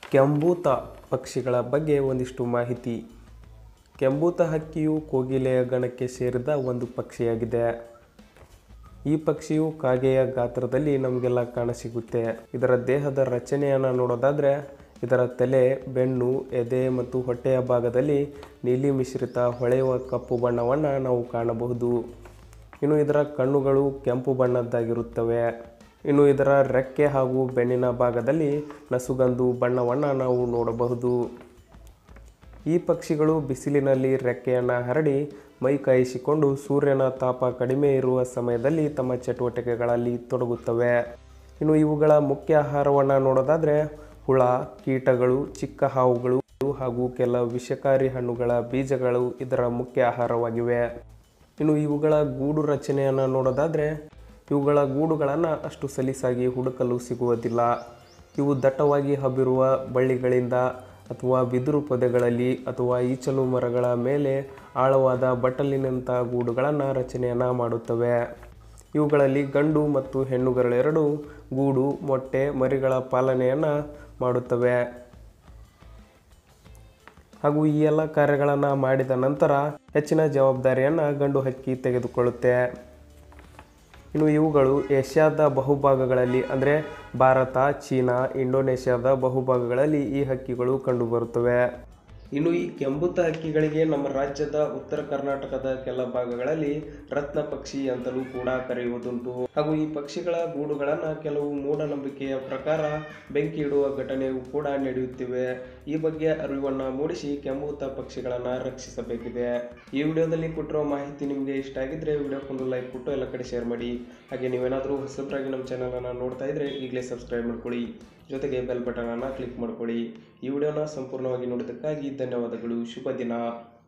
ಕೆಂಬೂತ ಪಕ್ಷಿಗಳ ಬಗ್ಗೆ ಒಂದಿಷ್ಟು ಮಾಹಿತಿ ಕೆಂಬೂತ ಹಕ್ಕಿಯು ಕೋಗಿಲೆಯ ಗಣಕ್ಕೆ ಸೇರಿದ ಒಂದು ಪಕ್ಷಿಯಾಗಿದೆ ಈ ಪಕ್ಷಿಯು ಕಾಗೆಯ ಗಾತ್ರದಲ್ಲಿ ನಮಗೆಲ್ಲ ಕಾಣಸಿಗುತ್ತೆ ಇದರ ದೇಹದ ರಚನೆಯನ್ನು ನೋಡೋದಾದರೆ ಇದರ ತಲೆ ಬೆನ್ನು ಎದೆ ಮತ್ತು ಹೊಟ್ಟೆಯ ಭಾಗದಲ್ಲಿ ನೀಲಿ ಮಿಶ್ರಿತ ಹೊಳೆಯುವ ಕಪ್ಪು ಬಣ್ಣವನ್ನು ನಾವು ಕಾಣಬಹುದು ಇನ್ನು ಇದರ ಕಣ್ಣುಗಳು ಕೆಂಪು ಬಣ್ಣದ್ದಾಗಿರುತ್ತವೆ ಇನ್ನು ಇದರ ರೆಕ್ಕೆ ಹಾಗೂ ಬೆನ್ನಿನ ಭಾಗದಲ್ಲಿ ನಸುಗಂದು ಬಣ್ಣವನ್ನು ನಾವು ನೋಡಬಹುದು ಈ ಪಕ್ಷಿಗಳು ಬಿಸಿಲಿನಲ್ಲಿ ರೆಕ್ಕೆಯನ್ನು ಹರಡಿ ಮೈ ಕಾಯಿಸಿಕೊಂಡು ಸೂರ್ಯನ ತಾಪ ಕಡಿಮೆ ಇರುವ ಸಮಯದಲ್ಲಿ ತಮ್ಮ ಚಟುವಟಿಕೆಗಳಲ್ಲಿ ತೊಡಗುತ್ತವೆ ಇನ್ನು ಇವುಗಳ ಮುಖ್ಯ ಆಹಾರವನ್ನು ನೋಡೋದಾದರೆ ಹುಳ ಕೀಟಗಳು ಚಿಕ್ಕ ಹಾವುಗಳು ಹಾಗೂ ಕೆಲ ವಿಷಕಾರಿ ಹಣ್ಣುಗಳ ಬೀಜಗಳು ಇದರ ಮುಖ್ಯ ಆಹಾರವಾಗಿವೆ ಇನ್ನು ಇವುಗಳ ಗೂಡು ರಚನೆಯನ್ನು ನೋಡೋದಾದರೆ ಇವುಗಳ ಗೂಡುಗಳನ್ನು ಅಷ್ಟು ಸಲೀಸಾಗಿ ಹುಡುಕಲು ಸಿಗುವುದಿಲ್ಲ ಇವು ದಟ್ಟವಾಗಿ ಹಬ್ಬಿರುವ ಬಳ್ಳಿಗಳಿಂದ ಅಥವಾ ಬಿದಿರು ಪೊದೆಗಳಲ್ಲಿ ಅಥವಾ ಈಚಲು ಮರಗಳ ಮೇಲೆ ಆಳವಾದ ಬಟ್ಟಲಿನಂಥ ಗೂಡುಗಳನ್ನು ರಚನೆಯನ್ನು ಮಾಡುತ್ತವೆ ಇವುಗಳಲ್ಲಿ ಗಂಡು ಮತ್ತು ಹೆಣ್ಣುಗಳೆರಡು ಗೂಡು ಮೊಟ್ಟೆ ಮರಿಗಳ ಪಾಲನೆಯನ್ನು ಮಾಡುತ್ತವೆ ಹಾಗೂ ಈ ಎಲ್ಲ ಕಾರ್ಯಗಳನ್ನು ಮಾಡಿದ ನಂತರ ಹೆಚ್ಚಿನ ಜವಾಬ್ದಾರಿಯನ್ನು ಗಂಡು ಹಕ್ಕಿ ತೆಗೆದುಕೊಳ್ಳುತ್ತೆ ಇನ್ನು ಇವುಗಳು ಏಷ್ಯಾದ ಬಹುಭಾಗಗಳಲ್ಲಿ ಅಂದರೆ ಭಾರತ ಚೀನಾ ಇಂಡೋನೇಷ್ಯಾದ ಬಹುಭಾಗಗಳಲ್ಲಿ ಈ ಹಕ್ಕಿಗಳು ಕಂಡುಬರುತ್ತವೆ ಇನ್ನು ಈ ಕೆಂಬುತ ಹಕ್ಕಿಗಳಿಗೆ ನಮ್ಮ ರಾಜ್ಯದ ಉತ್ತರ ಕರ್ನಾಟಕದ ಕೆಲ ಭಾಗಗಳಲ್ಲಿ ರತ್ನ ಪಕ್ಷಿ ಅಂತಲೂ ಕೂಡ ಕರೆಯುವುದುಂಟು ಹಾಗೂ ಈ ಪಕ್ಷಿಗಳ ಗೂಡುಗಳನ್ನು ಕೆಲವು ಮೂಢನಂಬಿಕೆಯ ಪ್ರಕಾರ ಬೆಂಕಿ ಇಡುವ ಘಟನೆಯೂ ಕೂಡ ನಡೆಯುತ್ತಿವೆ ಈ ಬಗ್ಗೆ ಅರಿವನ್ನು ಮೂಡಿಸಿ ಕೆಂಬೂತ ಪಕ್ಷಿಗಳನ್ನು ರಕ್ಷಿಸಬೇಕಿದೆ ಈ ವಿಡಿಯೋದಲ್ಲಿ ಕೊಟ್ಟಿರೋ ಮಾಹಿತಿ ನಿಮಗೆ ಇಷ್ಟ ಆಗಿದ್ರೆ ವಿಡಿಯೋಕ್ಕೊಂದು ಲೈಕ್ ಕೊಟ್ಟು ಎಲ್ಲ ಕಡೆ ಶೇರ್ ಮಾಡಿ ಹಾಗೆ ನೀವೇನಾದರೂ ಹೊಸಬ್ರಾಗಿ ನಮ್ಮ ಚಾನಲನ್ನು ನೋಡ್ತಾ ಇದ್ರೆ ಈಗಲೇ ಸಬ್ಸ್ಕ್ರೈಬ್ ಮಾಡ್ಕೊಳ್ಳಿ ಜೊತೆಗೆ ಬೆಲ್ ಬಟನನ್ನು ಕ್ಲಿಕ್ ಮಾಡ್ಕೊಳ್ಳಿ ಈ ವಿಡಿಯೋನ ಸಂಪೂರ್ಣವಾಗಿ ನೋಡಿದ್ದಕ್ಕಾಗಿ ಧನ್ಯವಾದಗಳು ಶುಭ ದಿನ